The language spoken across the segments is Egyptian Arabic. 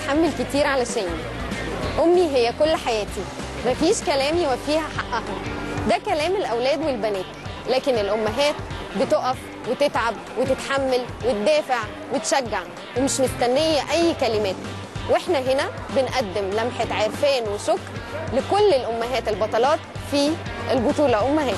بتتحمل كتير علشاني امي هي كل حياتي مفيش كلام يوفيها حقها ده كلام الاولاد والبنات لكن الامهات بتقف وتتعب وتتحمل وتدافع وتشجع ومش مستنيه اي كلمات واحنا هنا بنقدم لمحه عرفان وشكر لكل الامهات البطلات في البطوله امهات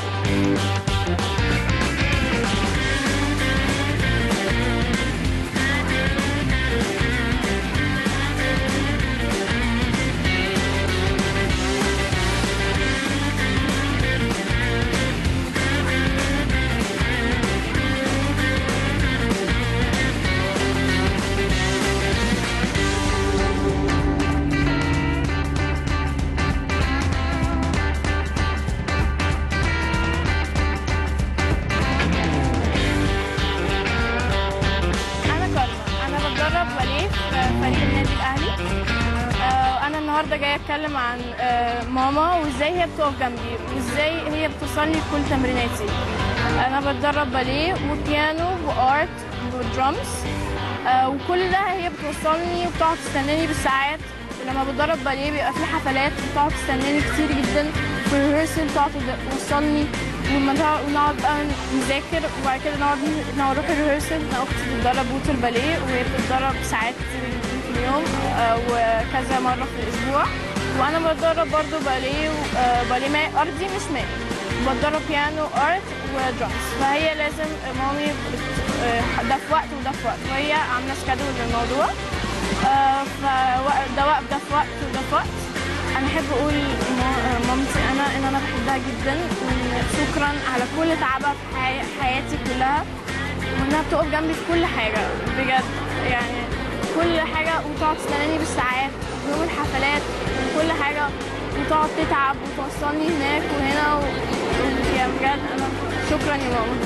انا كارما انا بتدرب باليه في فريق النادي الاهلي آه، انا النهارده جايه اتكلم عن آه، ماما وازاي هي بتقف جنبي وازاي هي بتوصلني لكل تمريناتي انا بتدرب باليه وبيانو وارت ودرامز آه، وكل ده هي بتوصلني وبتقعد تستناني بالساعات ولما بتدرب باليه بيبقى في حفلات بتقعد تستناني كتير جدا في الريهرسل بتقعد توصلني ولما نقعد- ونقعد بقى نذاكر وبعد كده نقعد نروح الريهرسل انا اختي بتدرب بوت الباليه وهي بتتدرب ساعات كتير جدا في اليوم آه، وكذا مره في الاسبوع وانا بتدرب برضو باليه و- آه، باليه ماء ارضي مش ماء بتدرب بيانو ارت ودرامز فهي لازم مامي بت... آه، ده في وقت وده في وقت وهي عامله سكادول للموضوع آه، فده وقت ده في وقت وده في وقت انا احب اقول ما- مامتي انا ان انا بحبها جدا وإن شكرا على كل تعبها في حي- حياتي كلها وانها بتقف جنبي في كل حاجه بجد يعني كل حاجه وتقعد تستناني بالساعات وفي يوم الحفلات وكل حاجه وتقعد تتعب وتوصلني هناك وهنا و... و- يعني بجد انا شكرا يا ماما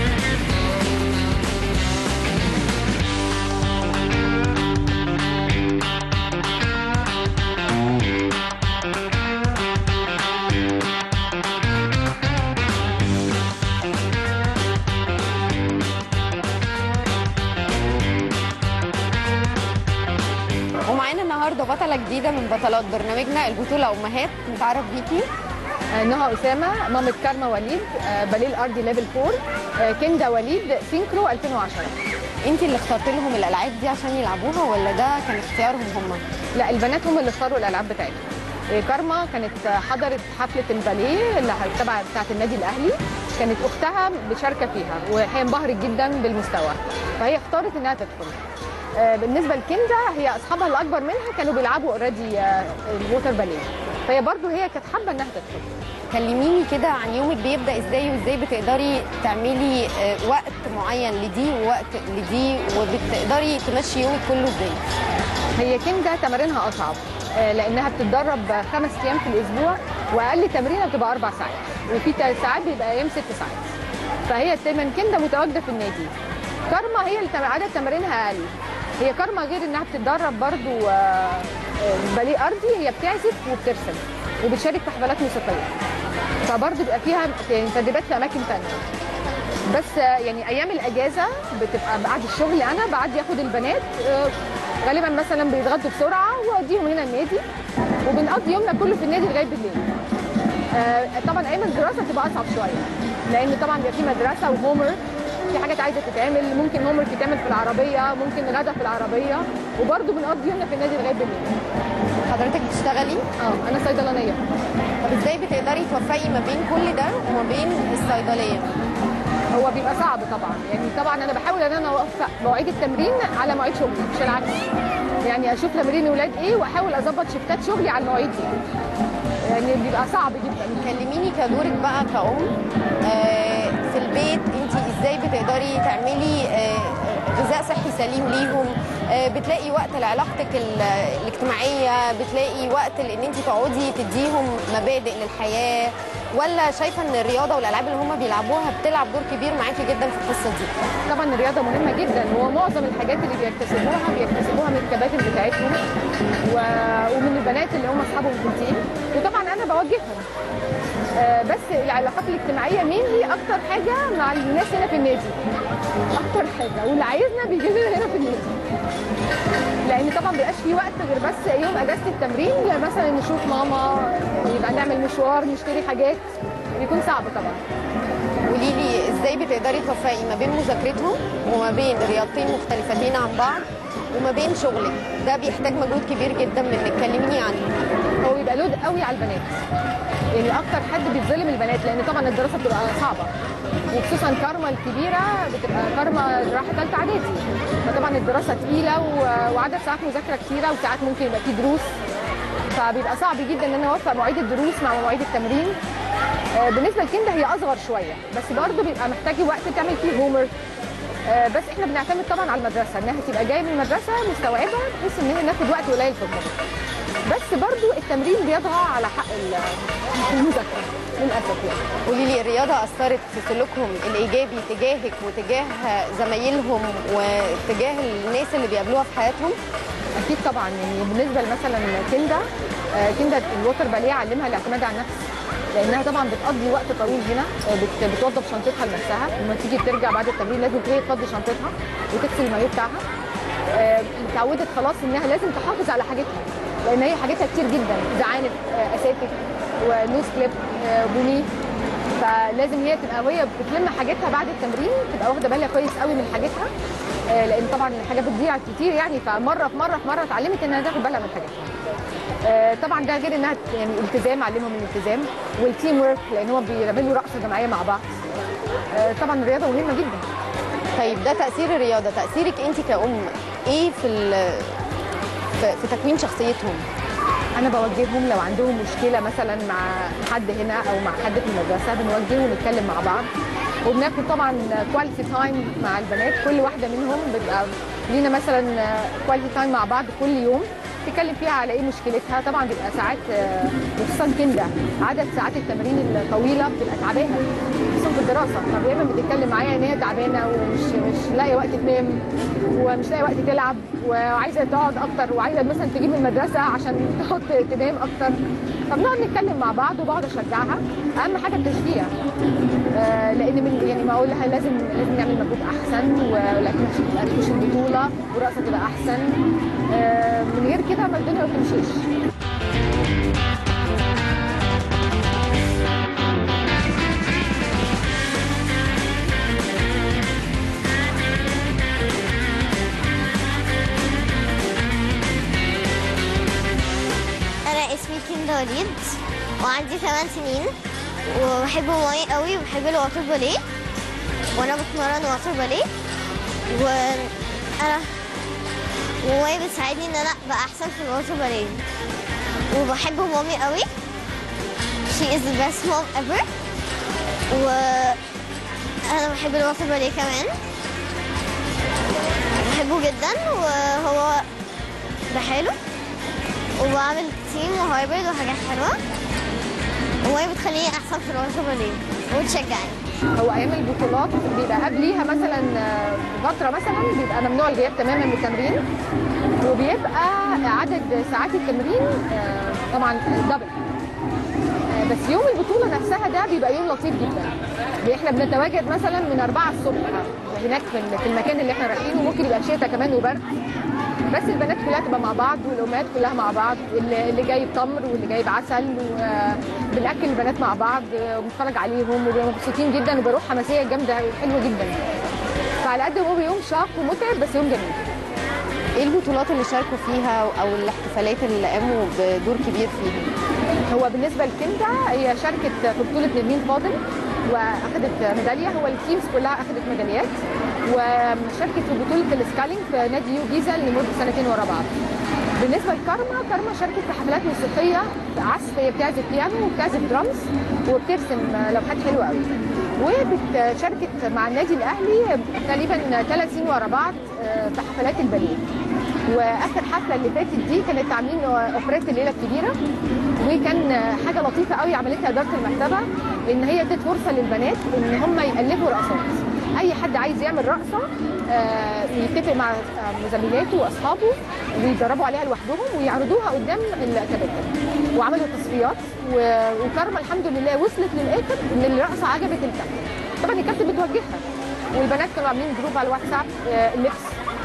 ومعانا النهارده بطله جديده من بطلات برنامجنا البطوله امهات نتعرف بيكي نهى اسامه مامة كارما وليد آه، باليه الارضي ليفل 4 آه، كندا وليد سينكرو 2010 انت اللي اخترت لهم الالعاب دي عشان يلعبوها ولا ده كان اختيارهم هم لا البنات هم اللي اختاروا الالعاب بتاعتهم آه، كارما كانت آه، حضرت حفله الباليه اللي تبع بتاعه النادي الاهلي كانت اختها مشاركه فيها وهي انبهرت جدا بالمستوى فهي اختارت انها تدخل آه، بالنسبه لكندا هي اصحابها الاكبر منها كانوا بيلعبوا اوريدي الووتر باليه فهي برضو هي كانت حابه انها تدخل كلميني كده عن يومك بيبدا ازاي وازاي بتقدري تعملي آه، وقت معين لدي ووقت لدي وبتقدري تمشي يومك كله ازاي هي كندا تمارينها اصعب آه، لانها بتتدرب خمس ايام في الاسبوع واقل تمرينه بتبقى اربع ساعات وفي تا- ساعات بيبقى ايام ست ساعات فهي دايما كندا متواجده في النادي كارما هي اللي تم- عدد تمارينها اقل هي كارما غير انها بتتدرب برضو آه، آه، باليه ارضي هي بتعزف وبترسم وبتشارك في حفلات موسيقيه فبرضو بيبقى فيها يعني تدريبات في اماكن تانية بس آه، يعني ايام الاجازه بتبقى بعد الشغل انا بعد ياخد البنات آه، غالبا مثلا بيتغدوا بسرعه واوديهم هنا النادي وبنقضي يومنا كله في النادي لغايه بالليل آه، طبعا ايام الدراسه بتبقى اصعب شويه لان طبعا بيبقى في مدرسه وهومر في حاجات عايزه تتعمل ممكن هومر يتعمل في العربيه ممكن غدا في العربيه وبرده بنقضي يومنا في النادي لغايه بالليل حضرتك بتشتغلي اه انا صيدلانيه طب ازاي بتقدري توفقي ما بين كل ده وما بين الصيدليه هو بيبقى صعب طبعا يعني طبعا انا بحاول ان انا اوفق مواعيد التمرين على مواعيد شغلي مش العكس يعني اشوف تمرين ولاد ايه واحاول اظبط شفتات شغلي على المواعيد دي يعني بيبقى صعب جدا كلميني كدورك بقى كأم آه، في البيت انت ازاي بتقدري تعملي آه، غذاء صحي سليم ليهم آه، بتلاقي وقت لعلاقتك ال- الاجتماعية بتلاقي وقت لان انت تقعدي تديهم مبادئ للحياة ولا شايفة ان الرياضة والالعاب اللي هم بيلعبوها بتلعب دور كبير معاكي جدا في القصة دي طبعا الرياضه مهمه جدا هو معظم الحاجات اللي بيكتسبوها بيكتسبوها من الكباتن بتاعتهم و... ومن البنات اللي هم اصحابهم في التيم وطبعا انا بوجههم آه، بس العلاقات الاجتماعيه مين هي اكتر حاجه مع الناس هنا في النادي اكتر حاجه واللي عايزنا بيجي لنا هنا في النادي لان طبعا مبيبقاش في وقت غير بس يوم اجازه التمرين مثلا نشوف ماما يبقى نعمل مشوار نشتري حاجات بيكون صعب طبعا قولي لي ازاي بتقدري توفقي ما بين مذاكرتهم وما بين رياضتين مختلفتين عن بعض وما بين شغلك ده بيحتاج مجهود كبير جدا من انك تكلميني عنه هو بيبقى لود قوي على البنات يعني اكتر حد بيتظلم البنات لان طبعا الدراسه بتبقى صعبه وخصوصا كارما الكبيره بتبقى كارما راحه ثالثه اعدادي فطبعا الدراسه تقيله و- وعدد ساعات مذاكره كتيره وساعات ممكن يبقى في دروس فبيبقى صعب جدا ان انا اوفق مواعيد الدروس مع مواعيد التمرين آه، بالنسبه لكندا هي اصغر شويه بس برضه بيبقى محتاجه وقت تعمل فيه هومر بس احنا بنعتمد طبعا على المدرسه انها تبقى جايه من المدرسه مستوعبه بحيث ان احنا ناخد وقت قليل في المدرسه بس برضو التمرين بيضغى على حق ال- المذاكره للاسف يعني قولي لي الرياضه اثرت في سلوكهم الايجابي تجاهك وتجاه زمايلهم وتجاه الناس اللي بيقابلوها في حياتهم اكيد طبعا يعني بالنسبه مثلا كندا آه، كندا الوتر باليه علمها الاعتماد على النفس لانها طبعا بتقضي وقت طويل هنا آه، بت- بتوضب شنطتها لنفسها لما تيجي ترجع بعد التمرين لازم هي تفضي شنطتها وتغسل المايو بتاعها آه، اتعودت خلاص انها لازم تحافظ على حاجتها لان هي حاجتها كتير جدا زعانف آه، اساتك ونوز كليب آه، بونيه فلازم هي تبقى وهي بتلم حاجتها بعد التمرين تبقى واخده بالها كويس قوي من حاجتها آه، لان طبعا الحاجات بتضيع كتير يعني فمره في مره في مره اتعلمت انها تاخد بالها من حاجتها آه، طبعا ده غير انها يعني التزام علمهم الالتزام والتيم ورك لان هم بيعملوا رقصه جماعيه مع بعض آه، طبعا الرياضه مهمه جدا طيب ده تاثير الرياضه تاثيرك انت كأم ايه في ال- في في تكوين شخصيتهم انا بوجههم لو عندهم مشكله مثلا مع حد هنا او مع حد في المدرسه بنوجهه ونتكلم مع بعض وبناخد طبعا كواليتي تايم مع البنات كل واحده منهم بيبقى لينا مثلا كواليتي تايم مع بعض كل يوم تتكلم فيها على ايه مشكلتها طبعا بيبقى ساعات آه، وخصوصا كندا عدد ساعات التمارين الطويله بتبقى تعبانه خصوصا في الدراسه فدايما بتتكلم معايا ان هي تعبانه ومش مش لاقيه وقت تنام ومش لاقيه وقت تلعب وعايزه تقعد اكتر وعايزه مثلا تجيب من المدرسه عشان تحط تنام اكتر فبنقعد نتكلم مع بعض وبقعد اشجعها اهم حاجه التشجيع آه، لان من يعني ما اقول لها لازم لازم نعمل مجهود احسن ولكن ما تبقاش البطوله والرقصه تبقى احسن آه، من غير كده ما الدنيا ما بتمشيش انا اسمي كندا وليد وعندي 8 سنين وبحب ماي قوي وبحب الواتر باليه وانا بتمرن واتر باليه وانا وماي بتساعدني ان انا ابقى احسن في الواتر باليه وبحب مامي قوي she is the best mom ever و انا بحب الواتر باليه كمان بحبه جدا وهو بحاله وبعمل تيم وهايبرد وحاجات حلوة وهي بتخليني أحسن في الواتر باليه وتشجعني هو ايام البطولات بيبقى قبليها مثلا آه، فتره مثلا بيبقى ممنوع الغياب تماما من التمرين وبيبقى عدد ساعات التمرين آه، طبعا دبل آه، بس يوم البطوله نفسها ده بيبقى يوم لطيف جدا احنا بنتواجد مثلا من 4 الصبح هناك في ال- في المكان اللي احنا رايحينه ممكن يبقى شتاء كمان وبرد بس البنات كلها تبقى مع بعض والامهات كلها مع بعض اللي اللي جايب تمر واللي جايب عسل وبناكل البنات مع بعض وبنتفرج عليهم وبيبقوا مبسوطين جدا وبروح حماسيه جامده حلوه جدا فعلى قد ما هو يوم شاق ومتعب بس يوم جميل ايه البطولات اللي شاركوا فيها او الاحتفالات اللي قاموا بدور كبير فيها هو بالنسبه لكندا هي شاركت في بطوله نرمين فاضل واخذت ميداليه هو التيمز كلها اخذت ميداليات وشاركت في بطوله السكالينج في نادي يو جيزه لمده سنتين ورا بعض بالنسبه لكارما كارما شاركت في حفلات موسيقيه عزف هي بتعزف بيانو وبتعزف درامز وبترسم لوحات حلوه قوي وشاركت مع النادي الاهلي تقريبا ثلاث سنين ورا بعض آه، في حفلات الباليه واخر حفله اللي فاتت دي كانت عاملين اوبريت الليله الكبيره وكان حاجه لطيفه قوي عملتها اداره المكتبه ان هي ادت فرصه للبنات ان هم يالفوا رقصات اي حد عايز يعمل رقصه آه، يتفق مع آه، زميلاته واصحابه ويجربوا عليها لوحدهم ويعرضوها قدام الكباتن وعملوا تصفيات و- وكارما الحمد لله وصلت للاخر ان الرقصه عجبت الكابتن طبعا الكابتن بتوجهها والبنات كانوا عاملين جروب على الواتساب آه، اللبس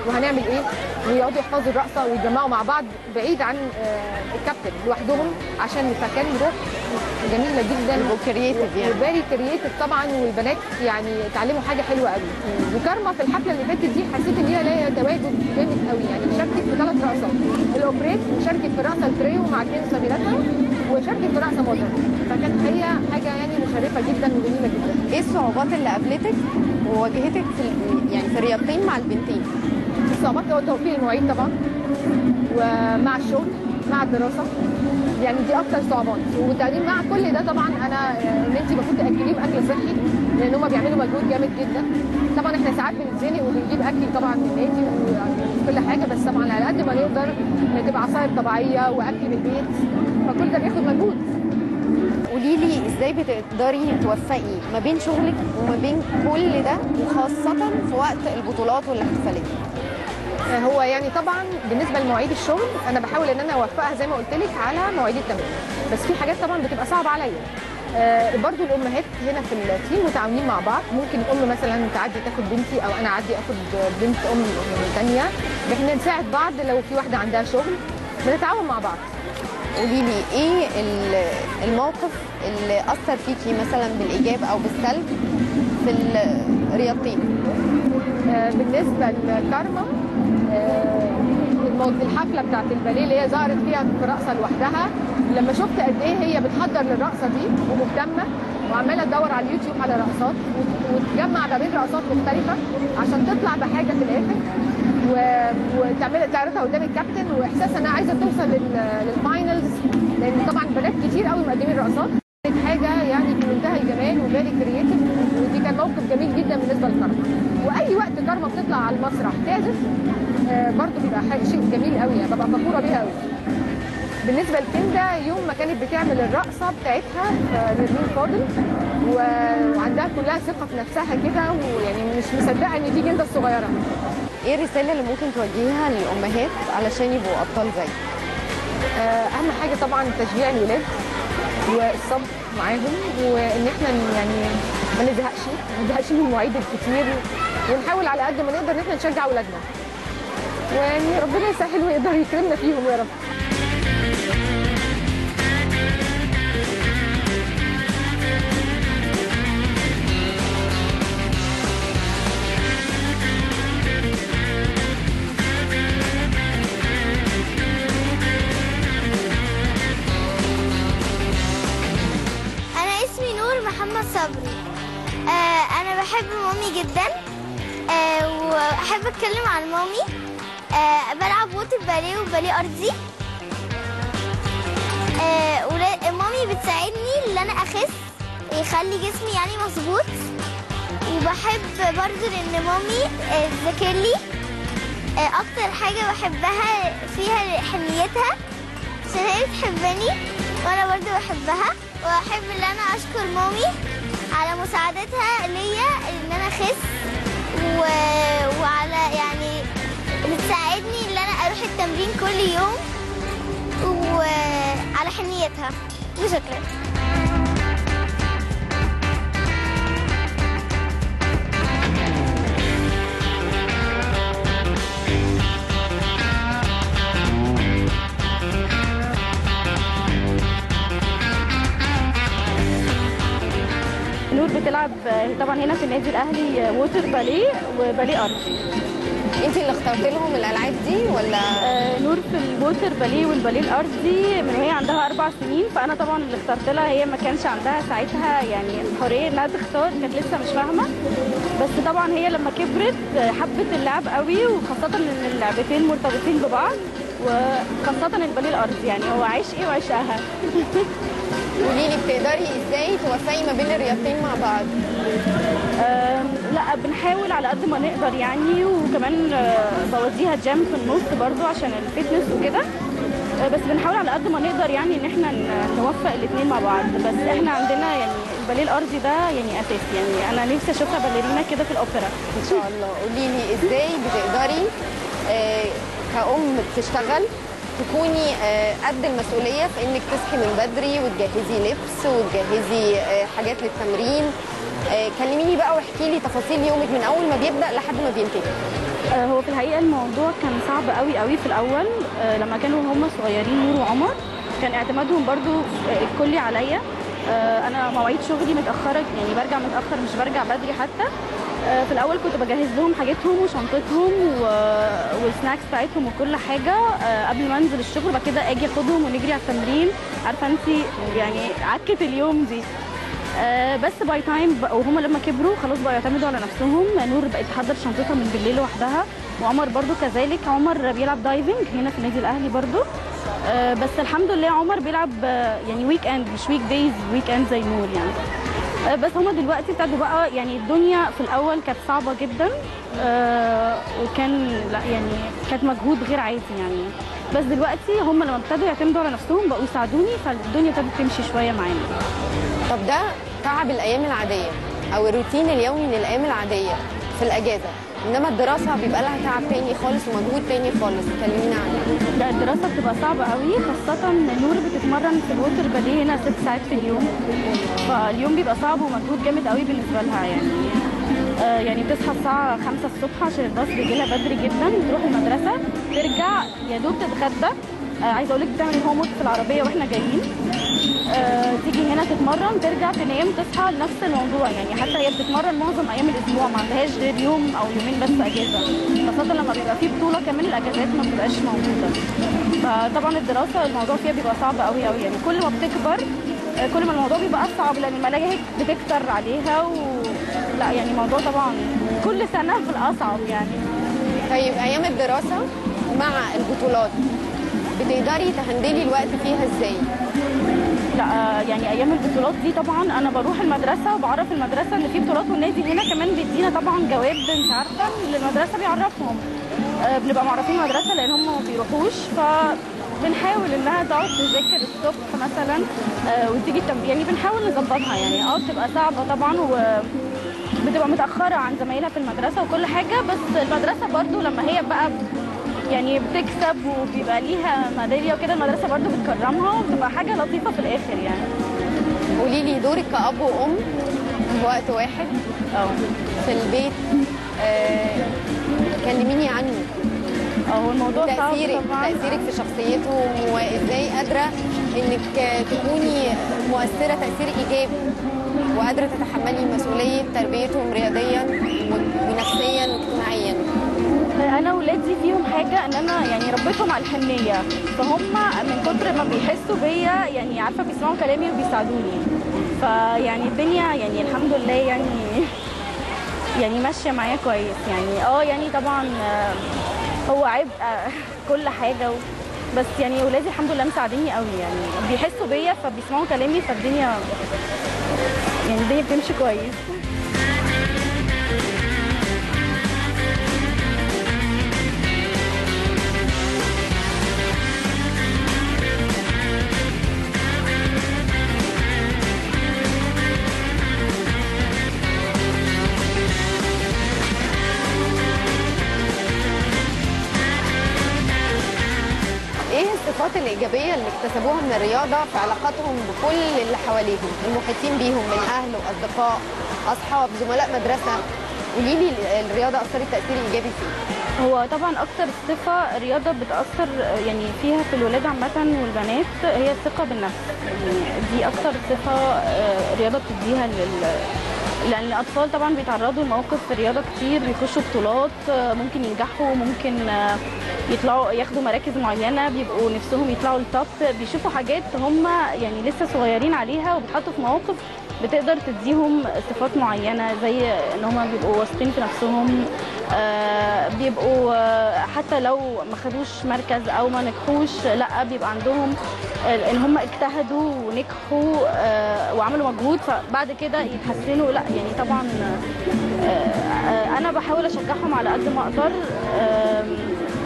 وهنعمل ايه ويقعدوا يحفظوا الرقصه ويتجمعوا مع بعض بعيد عن آه، الكابتن لوحدهم عشان فكان روح جميله جدا وكرييتيف يعني وفيري كرييتيف طبعا والبنات يعني اتعلموا حاجه حلوه قوي وكارما في الحفله اللي فاتت دي حسيت ان هي ليها تواجد جامد قوي يعني شاركت في ثلاث رقصات الاوبريت وشاركت في رقصه التريو مع اثنين زميلاتها وشاركت في رقصه مودرن فكانت هي حاجه يعني مشرفه جدا وجميله جدا ايه الصعوبات اللي قابلتك وواجهتك في ال- يعني في الرياضتين مع البنتين الصعوبات هو توفير المواعيد طبعا ومع الشغل مع الدراسه يعني دي اكتر صعوبات وبالتالي مع كل ده طبعا انا آه، ان انت المفروض تاكليهم اكل صحي لان هم بيعملوا مجهود جامد جدا طبعا احنا ساعات بنتزنق وبنجيب اكل طبعا من النادي وكل حاجه بس طبعا على قد ما نقدر تبقى عصاير طبيعيه واكل من البيت فكل ده بياخد مجهود قولي لي ازاي بتقدري توفقي ما بين شغلك وما بين كل ده وخاصة في وقت البطولات والاحتفالات هو يعني طبعا بالنسبه لمواعيد الشغل انا بحاول ان انا اوفقها زي ما قلت لك على مواعيد التمرين بس في حاجات طبعا بتبقى صعبه عليا آه برضو الامهات هنا في التيم متعاونين مع بعض ممكن الام مثلا تعدي تاخد بنتي او انا اعدي اخد بنت ام ثانيه احنا نساعد بعض لو في واحده عندها شغل بنتعاون مع بعض قولي لي ايه ال- الموقف اللي اثر فيكي مثلا بالايجاب او بالسلب في الرياضتين آه، بالنسبه لكارما آه، المو- الحفله بتاعت الباليه اللي هي ظهرت فيها في رقصه لوحدها لما شفت قد ايه هي بتحضر للرقصه دي ومهتمه وعماله تدور على اليوتيوب على رقصات وت- وتجمع ما بين رقصات مختلفه عشان تطلع بحاجه في الاخر و- وتعمل تعرضها قدام الكابتن واحساس انها عايزه توصل لل- للفاينلز لان طبعا بنات كتير قوي مقدمين رقصات كانت حاجه يعني في منتهى الجمال وفيري كرييتيف ودي كان موقف جميل جدا بالنسبه لكارما واي وقت كارما بتطلع على المسرح تعزف آه، برضو بيبقى حاجة شيء جميل قوي يعني ببقى فخوره بيها قوي بالنسبه لكندا يوم ما كانت بتعمل الرقصه بتاعتها في نرمين فاضل و- وعندها كلها ثقه في نفسها كده ويعني مش مصدقه ان دي كندا الصغيره ايه الرسالة اللي ممكن توجهيها للامهات علشان يبقوا ابطال زي آه، اهم حاجه طبعا تشجيع الولاد والصبر معاهم وان احنا ن- يعني ما نزهقش ما نزهقش من المواعيد الكتير ونحاول على قد ما نقدر ان احنا نشجع اولادنا ويعني ربنا يسهل ويقدر يكرمنا فيهم يا رب انا اسمي نور محمد صبري آه انا بحب مامي جدا آه واحب اتكلم عن مامي آه بلعب ووتر باليه وباليه ارضي آه ولا- مامي بتساعدني ان انا اخس يخلي جسمي يعني مظبوط وبحب برضو ان مامي آه، تذاكر لي آه، اكتر حاجه بحبها فيها حنيتها عشان هي بتحبني وانا برضو بحبها واحب ان انا اشكر مامي على مساعدتها ليا ان انا اخس و... وعلى يعني بتساعدني ان انا اروح التمرين كل يوم وعلى حنيتها وشكرا نور بتلعب آه، طبعا هنا في النادي الاهلي آه، ووتر باليه وباليه ارضي انت اللي اخترت لهم الالعاب دي ولا آه، نور في الووتر باليه والباليه الارضي من وهي عندها اربع سنين فانا طبعا اللي اخترت لها هي ما كانش عندها ساعتها يعني الحريه انها تختار كانت لسه مش فاهمه بس طبعا هي لما كبرت آه، حبت اللعب قوي وخاصه ان اللعبتين مرتبطين ببعض وخاصه الباليه الارضي يعني هو عشقي وعشقها قولي لي بتقدري ازاي توفقي ما بين الرياضتين مع بعض آم، لا بنحاول على قد ما نقدر يعني وكمان آه، بوديها جيم في النص برضو عشان الفتنس وكده آه، بس بنحاول على قد ما نقدر يعني ان احنا ن- نوفق الاثنين مع بعض بس احنا عندنا يعني الباليه الارضي ده يعني اساسي يعني انا نفسي اشوفها باليرينا كده في الاوبرا ان شاء الله قولي لي ازاي بتقدري آه، كأم بتشتغل تكوني آه، قد المسؤولية في انك تصحي من بدري وتجهزي لبس وتجهزي آه، حاجات للتمرين آه، كلميني بقى واحكي لي تفاصيل يومك من اول ما بيبدأ لحد ما بينتهي آه، هو في الحقيقه الموضوع كان صعب قوي قوي في الاول آه، لما كانوا هم صغيرين نور وعمر كان اعتمادهم برضو آه، الكلي عليا آه، انا مواعيد شغلي متاخره يعني برجع متاخر مش برجع بدري حتى آه، في الاول كنت بجهز لهم حاجتهم وشنطتهم و- والسناكس بتاعتهم وكل حاجه آه، قبل ما انزل الشغل بعد كده اجي اخدهم ونجري على التمرين عارفه انت يعني عكه اليوم دي آه، بس باي تايم وهم لما كبروا خلاص بقوا يعتمدوا على نفسهم نور بقت تحضر شنطتها من بالليل لوحدها وعمر برضو كذلك عمر بيلعب دايفنج هنا في النادي الاهلي برضو آه، بس الحمد لله عمر بيلعب آه، يعني ويك اند مش ويك دايز ويك اند زي نور يعني آه، بس هما دلوقتي ابتدوا بقى يعني الدنيا في الاول كانت صعبه جدا آه، وكان لا يعني كانت مجهود غير عادي يعني بس دلوقتي هم لما ابتدوا يعتمدوا على نفسهم بقوا يساعدوني فالدنيا ابتدت تمشي شويه معانا طب ده تعب الايام العاديه او الروتين اليومي للايام العاديه في الاجازه انما الدراسه بيبقى لها تعب تاني خالص ومجهود تاني خالص كلمينا عنها لا الدراسة بتبقى صعبة قوي خاصة نور بتتمرن في الووتر باليه هنا ست ساعات في اليوم فاليوم بيبقى صعب ومجهود جامد قوي بالنسبة لها يعني آه يعني بتصحى الساعة 5 الصبح عشان الباص بيجي لها بدري جدا بتروح المدرسة ترجع يا دوب تتغدى آه عايزة اقول لك بتعمل الهوم ورك في العربية واحنا جايين آه تيجي هنا تتمرن ترجع تنام تصحى لنفس الموضوع يعني حتى هي بتتمرن معظم ايام الاسبوع ما عندهاش غير يوم او يومين بس اجازه خاصه لما بيبقى في بطوله كمان الاجازات ما بتبقاش موجوده فطبعا الدراسه الموضوع فيها بيبقى صعب قوي قوي يعني كل ما بتكبر آه، كل ما الموضوع بيبقى اصعب لان المناهج بتكتر عليها و لا يعني الموضوع طبعا كل سنه في الاصعب يعني طيب ايام الدراسه مع البطولات بتقدري تهندلي الوقت فيها ازاي لا آه، يعني ايام البطولات دي طبعا انا بروح المدرسه وبعرف المدرسه ان في بطولات والنادي هنا كمان بيدينا طبعا جواب انت عارفه اللي المدرسه بيعرفهم آه، بنبقى معرفين المدرسه لان هم ما بيروحوش ف بنحاول انها تقعد تذاكر الصبح مثلا آه، وتيجي التمرين يعني بنحاول نظبطها يعني اه بتبقى صعبه طبعا و بتبقى متاخره عن زمايلها في المدرسه وكل حاجه بس المدرسه برضو لما هي بقى يعني بتكسب وبيبقى ليها ميداليه وكده المدرسه برضو بتكرمها وبتبقى حاجه لطيفه في الاخر يعني قولي لي دورك كأب وأم في وقت واحد اه في البيت آه كلميني عنه هو الموضوع صعب تأثيرك طبعا تأثيرك في شخصيتهم وإزاي قادرة إنك آه، تكوني مؤثرة تأثير إيجابي وقادرة تتحملي مسؤولية تربيتهم رياضيا و- ونفسيا واجتماعيا انا ولادي فيهم حاجه ان انا يعني ربيتهم على الحنيه فهم من كتر ما بيحسوا بيا يعني عارفه بيسمعوا كلامي وبيساعدوني فيعني الدنيا يعني الحمد لله يعني يعني ماشيه معايا كويس يعني اه يعني طبعا آه، هو عبء آه، كل حاجه و... بس يعني ولادي الحمد لله مساعديني قوي يعني بيحسوا بيا فبيسمعوا كلامي فالدنيا يعني الدنيا بتمشي كويس إيه الصفات الإيجابية اللي اكتسبوها من الرياضة في علاقاتهم بكل اللي حواليهم المحيطين بيهم من أهل وأصدقاء أصحاب زملاء مدرسة قولي لي الرياضة أثرت تأثير إيجابي فيه هو طبعا اكتر صفه الرياضه بتاثر يعني فيها في الولاد عامه والبنات هي الثقه بالنفس يعني دي اكتر صفه آه، الرياضه بتديها لل لان الاطفال طبعا بيتعرضوا لمواقف في الرياضه كتير بيخشوا بطولات آه، ممكن ينجحوا ممكن آه، يطلعوا ياخدوا مراكز معينه بيبقوا نفسهم يطلعوا التوب بيشوفوا حاجات هم يعني لسه صغيرين عليها وبيتحطوا في مواقف بتقدر تديهم صفات معينه زي ان هم بيبقوا واثقين في نفسهم آه، بيبقوا آه، حتى لو ما خدوش مركز او ما نجحوش لا بيبقى عندهم آه، ان هم اجتهدوا ونجحوا آه، وعملوا مجهود فبعد كده يتحسنوا لا يعني طبعا آه، آه، انا بحاول اشجعهم على قد ما اقدر آم،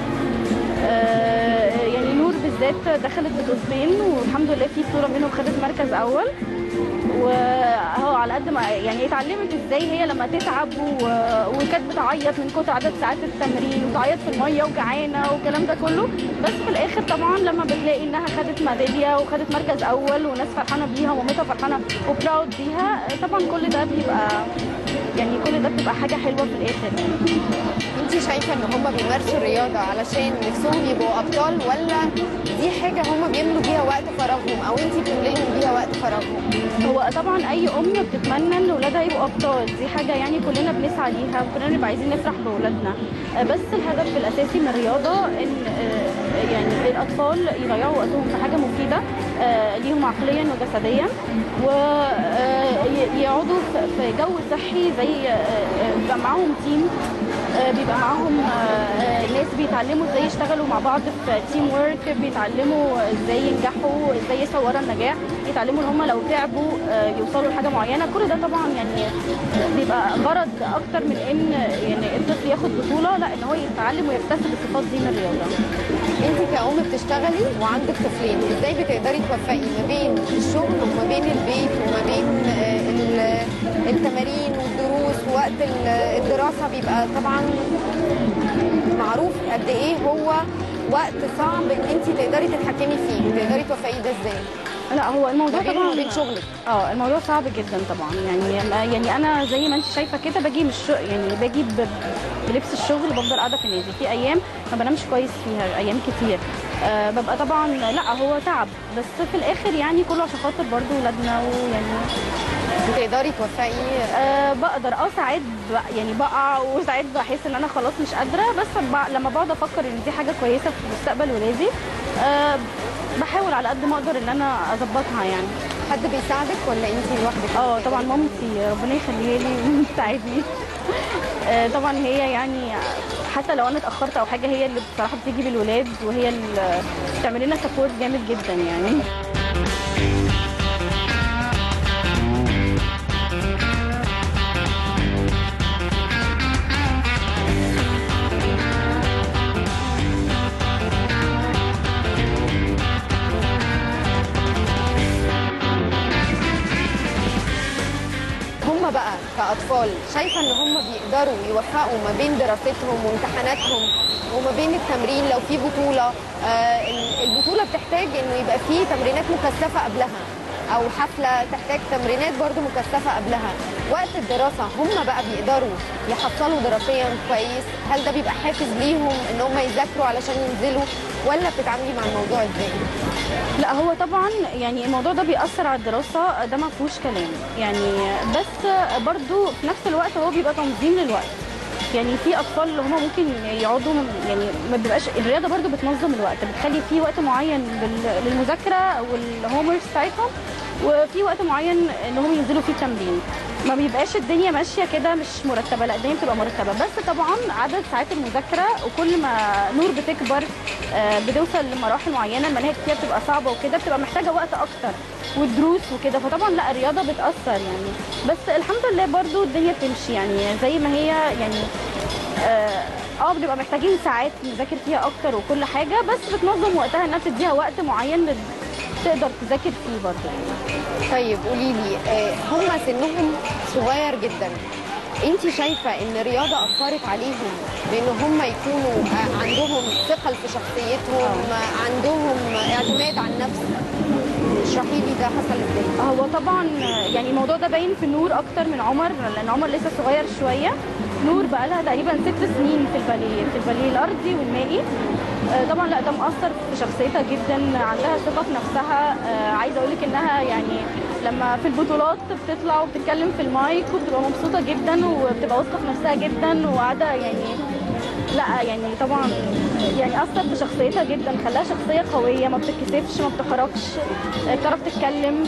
آه، يعني نور بالذات دخلت بطولتين والحمد لله في بطوله منهم خدت مركز اول وهو على قد ما يعني اتعلمت ازاي هي لما تتعب و... وكانت بتعيط من كتر عدد ساعات التمرين وتعيط في الميه وجعانه والكلام ده كله بس في الاخر طبعا لما بتلاقي انها خدت ميداليه وخدت مركز اول وناس فرحانه بيها ومامتها فرحانه وبراود بيها طبعا كل ده بيبقى يعني كل ده بتبقى حاجه حلوه في الاخر انت شايفه ان هم بيمارسوا الرياضه علشان نفسهم يبقوا ابطال ولا دي حاجه هم بيملوا بيها وقت فراغهم او انت بتملي لهم بيها وقت فراغهم هو طبعا اي ام بتتمنى ان اولادها يبقوا ابطال دي حاجه يعني كلنا بنسعى ليها وكلنا بنبقى عايزين نفرح باولادنا آه، بس الهدف الاساسي من الرياضه ان آه، يعني الاطفال يضيعوا وقتهم في حاجه مفيده آه، ليهم عقليا وجسديا ويقعدوا في جو صحي زي آه، آه، بيبقى معاهم تيم آه، بيبقى معاهم آه، آه، ناس بيتعلموا ازاي يشتغلوا مع بعض في تيم ورك بيتعلموا ازاي ينجحوا ازاي يسعوا ورا النجاح يتعلموا ان هم لو تعبوا آه، يوصلوا لحاجه معينه كل ده طبعا يعني بيبقى غرض اكتر من ان يعني الطفل ياخد بطوله لا ان هو يتعلم ويكتسب الصفات دي من الرياضه انت كأم بتشتغلي وعندك طفلين ازاي بتقدري توفقي ما بين الشغل وما بين البيت وما بين آه، ال- التمارين والدروس ووقت ال- الدراسة بيبقى طبعا معروف قد ايه هو وقت صعب ان انت تقدري تتحكمي فيه تقدري توفقيه ده ازاي لا هو الموضوع ما بين طبعا وبين شغلك. اه الموضوع صعب جدا طبعا يعني يعني انا زي ما انت شايفه كده باجي من الشغل يعني باجي ب- بلبس الشغل بفضل قاعده في النادي في ايام ما بنامش كويس فيها ايام كتير آه ببقى طبعا لا هو تعب بس في الاخر يعني كله عشان خاطر برضه ولادنا ويعني بتقدري توفقي أه بقدر اه ساعات ب- يعني بقع وساعات بحس ان انا خلاص مش قادره بس ب- لما بقعد افكر ان دي حاجه كويسه في مستقبل ولادي أه بحاول على قد ما اقدر ان انا اظبطها يعني حد بيساعدك ولا انت لوحدك اه طبعا مامتي ربنا يخليها لي بتساعدني آه، طبعا هي يعني حتى لو انا اتاخرت او حاجه هي اللي بصراحه بتيجي بالولاد وهي اللي بتعمل لنا سبورت جامد جدا يعني هم بقى كأطفال شايفة إن هم بيقدروا يوفقوا ما بين دراستهم وامتحاناتهم وما بين التمرين لو في بطولة آه ال- البطولة بتحتاج إنه يبقى في تمرينات مكثفة قبلها أو حفلة تحتاج تمرينات برضو مكثفة قبلها وقت الدراسة هم بقى بيقدروا يحصلوا دراسيا كويس هل ده بيبقى حافز ليهم إن هم يذاكروا علشان ينزلوا ولا بتتعاملي مع الموضوع إزاي؟ لا هو طبعا يعني الموضوع ده بيأثر على الدراسة ده ما فيهوش كلام يعني بس برضو في نفس الوقت هو بيبقى تنظيم للوقت يعني في اطفال اللي هم ممكن يقعدوا يعني ما بيبقاش الرياضه برضو بتنظم الوقت بتخلي في وقت معين لل- للمذاكره والهوموركس بتاعتهم وفي وقت معين ان هم ينزلوا فيه التمرين ما بيبقاش الدنيا ماشيه كده مش مرتبه لا الدنيا بتبقى مرتبه بس طبعا عدد ساعات المذاكره وكل ما نور بتكبر آه، بتوصل لمراحل معينه المناهج فيها بتبقى صعبه وكده بتبقى محتاجه وقت اكتر والدروس وكده فطبعا لا الرياضه بتاثر يعني بس الحمد لله برضو الدنيا بتمشي يعني زي ما هي يعني اه آه، بنبقى محتاجين ساعات نذاكر فيها اكتر وكل حاجه بس بتنظم وقتها انها تديها وقت معين لل- تقدر تذاكر فيه برضه طيب قولي لي آه، هم سنهم صغير جدا انت شايفه ان الرياضه اثرت عليهم بان هم يكونوا آه، عندهم ثقل في شخصيتهم آه، عندهم اعتماد على النفس اشرحي لي ده حصل ازاي هو طبعا يعني الموضوع ده باين في نور اكتر من عمر لان عمر لسه صغير شويه نور بقى لها تقريبا ست سنين في الباليه في الباليه الارضي والمائي آه، طبعا لا ده مأثر في شخصيتها جدا عندها ثقه في نفسها آه، عايزه اقول لك انها يعني لما في البطولات بتطلع وبتتكلم في المايك وبتبقى مبسوطه جدا وبتبقى واثقه في نفسها جدا وقاعده يعني لا يعني طبعا يعني اثر في شخصيتها جدا خلاها شخصيه قويه ما بتتكسفش ما بتخرجش آه، بتعرف تتكلم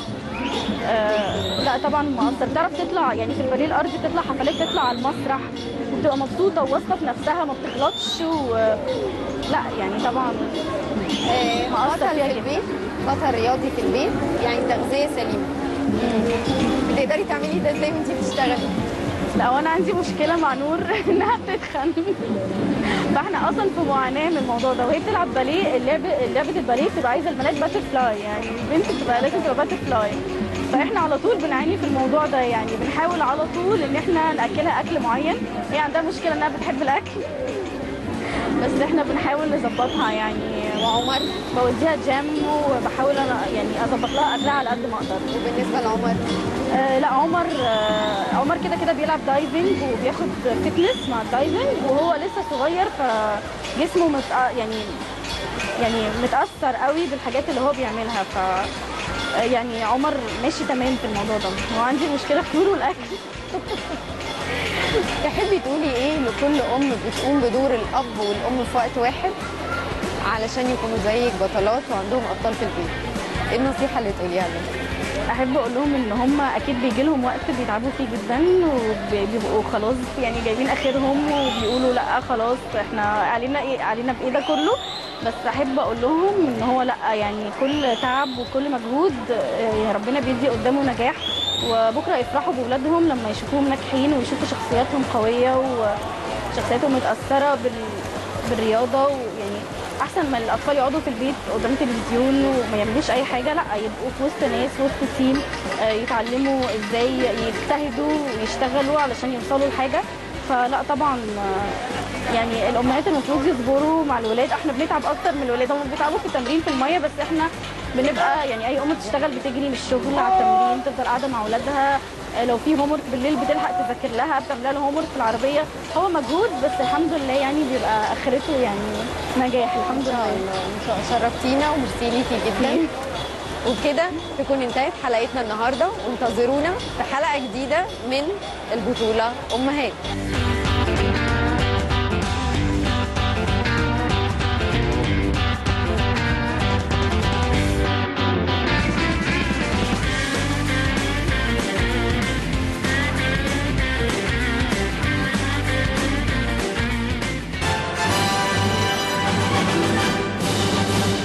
آه لا طبعا مؤثر بتعرف تطلع يعني في الباليه الارضي بتطلع حفلات تطلع على المسرح وبتبقى مبسوطه وواثقه في نفسها ما بتغلطش و لا يعني طبعا آه، مؤثر خطر فيها في جدا. البيت خطر رياضي في البيت يعني تغذيه سليمه بتقدري تعملي ده ازاي وانت بتشتغلي لا وانا عندي مشكله مع نور انها بتتخن فاحنا اصلا في معاناه من الموضوع ده وهي بتلعب باليه اللعبه لعبه الباليه بتبقى عايزه البنات باتر فلاي يعني البنت بتبقى لازم تبقى باتر فلاي فاحنا على طول بنعاني في الموضوع ده يعني بنحاول على طول ان احنا ناكلها اكل معين هي عندها مشكله انها بتحب الاكل بس احنا بنحاول نظبطها يعني وعمر بوديها جيم وبحاول انا يعني اظبط لها اكلها على قد ما اقدر وبالنسبه لعمر آه لا عمر آه عمر كده كده بيلعب دايفنج وبياخد فتنس مع الدايفنج وهو لسه صغير فجسمه مت يعني يعني متاثر قوي بالحاجات اللي هو بيعملها ف آه، يعني عمر ماشي تمام في الموضوع ده وعندي مشكله في نور والاكل تحبي تقولي ايه لكل ام بتقوم بدور الاب والام في وقت واحد علشان يكونوا زيك بطلات وعندهم ابطال في البيت ايه النصيحه اللي تقوليها لهم احب اقول لهم ان هم اكيد بيجي لهم وقت بيتعبوا فيه جدا وبيبقوا خلاص يعني جايبين اخرهم وبيقولوا لا خلاص احنا علينا ايه علينا بايه ده كله بس احب اقول لهم ان هو لا يعني كل تعب وكل مجهود آه، ربنا بيدي قدامه نجاح وبكره يفرحوا باولادهم لما يشوفوهم ناجحين ويشوفوا شخصياتهم قويه وشخصياتهم متاثره بال بالرياضه ويعني احسن ما الاطفال يقعدوا في البيت قدام التلفزيون وما يعملوش اي حاجه لا يبقوا في وسط ناس وسط تيم آه، يتعلموا ازاي يجتهدوا ويشتغلوا علشان يوصلوا لحاجه فلا طبعا آه، يعني الامهات المفروض يصبروا مع الولاد احنا بنتعب اكتر من الولاد هم بيتعبوا في التمرين في الميه بس احنا بنبقى يعني اي ام بتشتغل بتجري من الشغل على التمرين تفضل قاعده مع اولادها آه، لو في هوم بالليل بتلحق تذاكر لها بتعمل لها هوم في العربيه هو مجهود بس الحمد لله يعني بيبقى اخرته يعني نجاح الحمد لله ان شاء الله شرفتينا وميرسي ليكي جدا وبكده تكون انتهت حلقتنا النهارده وانتظرونا في حلقه جديده من البطوله امهات